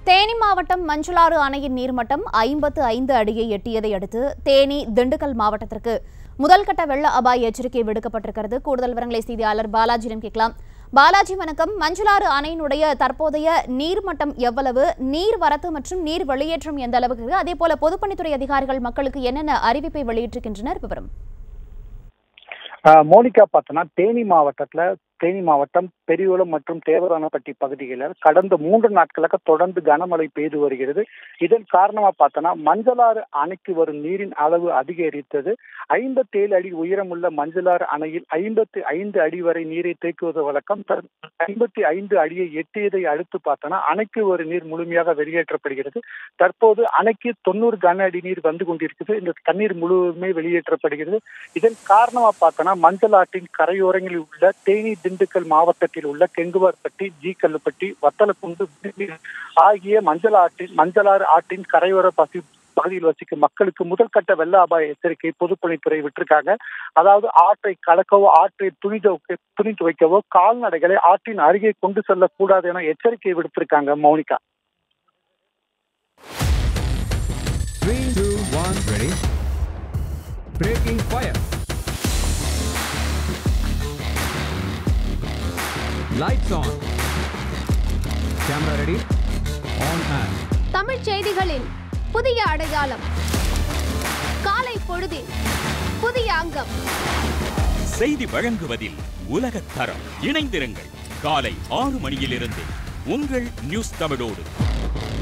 தேனி மாவட்டம் மஞ்சளாறு அணையின் நீர்மட்டம் ஐம்பத்து ஐந்து அடியை எட்டியதை அடுத்து தேனி திண்டுக்கல் மாவட்டத்திற்கு முதல்கட்ட வெள்ள அபாய எச்சரிக்கை விடுக்கப்பட்டிருக்கிறது கூடுதல் விவரங்களை செய்தியாளர் பாலாஜியிடம் கேட்கலாம் பாலாஜி வணக்கம் மஞ்சளாறு அணையினுடைய தற்போதைய நீர்மட்டம் எவ்வளவு நீர் வரத்து மற்றும் நீர் வெளியேற்றம் எந்த அளவுக்கு இருக்கு அதே போல பொதுப்பணித்துறை அதிகாரிகள் மக்களுக்கு என்னென்ன அறிவிப்பை வெளியிட்டிருக்கின்றனர் விவரம் ஆஹ் மோனிகா பார்த்தோன்னா தேனி மாவட்டத்துல தேனி மாவட்டம் பெரியகுளம் மற்றும் தேவரானப்பட்டி பகுதிகளில் கடந்த மூன்று நாட்களாக தொடர்ந்து கனமழை பெய்து வருகிறது இதன் காரணமா பார்த்தோன்னா மஞ்சளாறு அணைக்கு வரும் நீரின் அளவு அதிகரித்தது ஐம்பத்தி ஏழு அடி உயரமுள்ள மஞ்சளாறு அணையில் ஐம்பத்தி ஐந்து அடி வரை நீரை தேக்குவது வழக்கம் ஐம்பத்தி ஐந்து அடியை எட்டியதை அடுத்து பார்த்தோன்னா அணைக்கு ஒரு நீர் முழுமையாக வெளியேற்றப்படுகிறது தற்போது அணைக்கு தொண்ணூறு கன அடி நீர் வந்து கொண்டிருக்கிறது இந்த தண்ணீர் முழுவதுமே வெளியேற்றப்படுகிறது இதன் காரணமா பார்த்தோன்னா மஞ்சள் ஆற்றின் கரையோரங்களில் உள்ள தேனி திண்டுக்கல் மாவட்டத்தில் உள்ள கெங்குவார்பட்டி ஜி கல்லுப்பட்டி வத்தலக்குண்டு ஆகிய மஞ்சள் ஆற்றின் மஞ்சளாறு ஆற்றின் கரையோர பசி பகுதியில் வசிக்கும் மக்களுக்கு முதல் கட்ட வெள்ள அபாய எச்சரிக்கை பொதுப்பணித்துறை விட்டிருக்காங்க அதாவது ஆற்றை கலக்கவோ ஆற்றை துணி துவைக்க துணி துவைக்கவோ கால்நடைகளை ஆற்றின் அருகே கொண்டு செல்லக்கூடாது என எச்சரிக்கை விடுத்திருக்காங்க Mounika Three, two, one, ready. Breaking fire. Lights on. Camera ready. On and. தமிழ்ச் செய்திகளின் புதிய அடையாளம் காலை பொழுதில் புதிய அங்கம் செய்தி வழங்குவதில் உலகத் தரம் இணைந்திருங்கள் காலை ஆறு மணியிலிருந்து உங்கள் நியூஸ் தமிழோடு